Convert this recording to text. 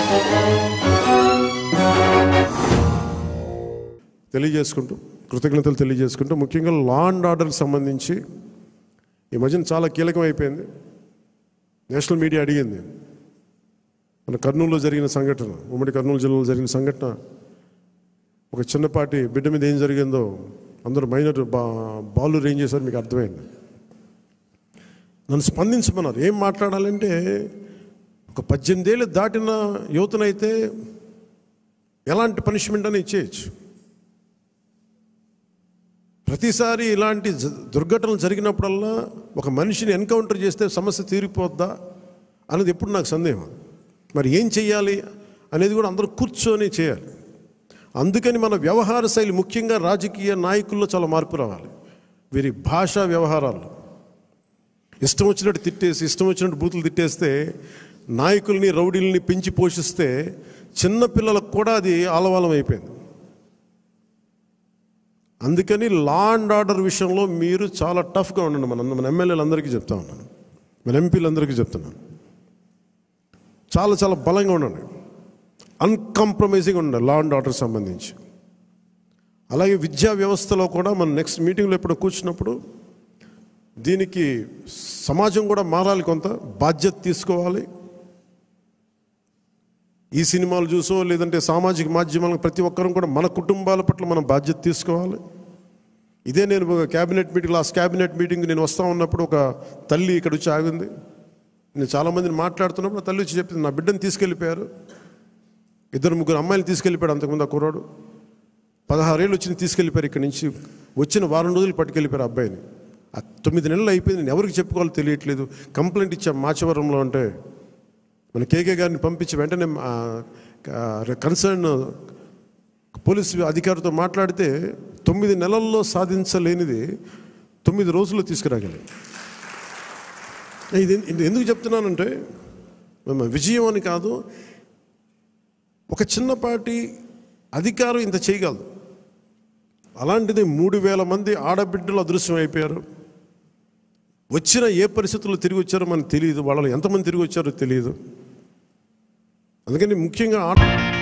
తెలియజేసుకుంటూ కృతజ్ఞతలు తెలియజేసుకుంటూ ముఖ్యంగా లా అండ్ ఆర్డర్కి సంబంధించి ఈ మధ్యన చాలా కీలకం అయిపోయింది నేషనల్ మీడియా అడిగింది మన కర్నూలులో జరిగిన సంఘటన ఉమ్మడి కర్నూలు జిల్లాలో జరిగిన సంఘటన ఒక చిన్నపాటి బిడ్డ మీద ఏం జరిగిందో అందరూ మైనర్ బా బాలు ఏం చేశారు మీకు అర్థమైంది నన్ను స్పందించమన్నారు ఏం మాట్లాడాలంటే ఒక పద్దెనిమిదేళ్ళు దాటిన యువతనైతే ఎలాంటి పనిష్మెంట్ అని ఇచ్చేయచ్చు ప్రతిసారి ఇలాంటి జ- దుర్ఘటనలు జరిగినప్పుడల్లా ఒక మనిషిని ఎన్కౌంటర్ చేస్తే సమస్య తీరిపోద్దా అనేది ఎప్పుడు నాకు సందేహం మరి ఏం చెయ్యాలి అనేది కూడా అందరూ కూర్చొని చేయాలి అందుకని మన వ్యవహార శైలి ముఖ్యంగా రాజకీయ నాయకుల్లో చాలా మార్పు రావాలి వీరి భాషా వ్యవహారాల్లో ఇష్టం వచ్చినట్టు తిట్టేసి ఇష్టం వచ్చినట్టు బూతులు తిట్టేస్తే నాయకుల్ని రౌడీల్ని పెంచి పోషిస్తే చిన్న పిల్లలకు కూడా అది ఆలవాలం అయిపోయింది అందుకని లా అండ్ ఆర్డర్ విషయంలో మీరు చాలా టఫ్గా ఉండండి మన మన ఎమ్మెల్యేలందరికీ చెప్తా ఉన్నాను మన ఎంపీలందరికీ చెప్తున్నాను చాలా చాలా బలంగా ఉండండి అన్కాంప్రమైజింగ్ ఉండండి లా అండ్ ఆర్డర్ సంబంధించి అలాగే విద్యా వ్యవస్థలో కూడా మన నెక్స్ట్ మీటింగ్లో ఎప్పుడు కూర్చున్నప్పుడు దీనికి సమాజం కూడా మారాలి కొంత బాధ్యత తీసుకోవాలి ఈ సినిమాలు చూసో లేదంటే సామాజిక మాధ్యమాలకు ప్రతి ఒక్కరం కూడా మన కుటుంబాల పట్ల మనం బాధ్యత తీసుకోవాలి ఇదే నేను ఒక cabinet meeting last cabinet meeting నేను వస్తా ఉన్నప్పుడు ఒక తల్లి ఇక్కడ వచ్చి ఆగింది నేను చాలామందిని మాట్లాడుతున్నప్పుడు ఆ తల్లి వచ్చి చెప్పింది నా బిడ్డను తీసుకెళ్ళిపోయారు ఇద్దరు ముగ్గురు అమ్మాయిలు తీసుకెళ్ళిపోయాడు అంతకుముందు ఆ కుర్రాడు పదహారేళ్ళు వచ్చి తీసుకెళ్ళిపోయారు ఇక్కడి నుంచి వచ్చిన వారం రోజులు పట్టుకెళ్ళిపోయారు ఆ అబ్బాయిని ఆ తొమ్మిది నెలలు అయిపోయింది నేను ఎవరికి చెప్పుకోవాలో తెలియట్లేదు కంప్లైంట్ ఇచ్చాం మాచవరంలో అంటే మన కేకే గారిని పంపించి వెంటనే కన్సర్న్ పోలీస్ అధికారితో మాట్లాడితే తొమ్మిది నెలల్లో సాధించలేనిది తొమ్మిది రోజుల్లో తీసుకురాగలి ఇది ఇది ఎందుకు చెప్తున్నానంటే మేము విజయం అని కాదు ఒక చిన్నపాటి అధికారం ఇంత చేయగలదు అలాంటిది మూడు వేల మంది ఆడబిడ్డలు అదృశ్యం అయిపోయారు వచ్చిన ఏ పరిస్థితుల్లో తిరిగి వచ్చారో మనకు తెలియదు వాళ్ళు ఎంతమంది తిరిగి వచ్చారో తెలియదు అందుకని ముఖ్యంగా ఆడ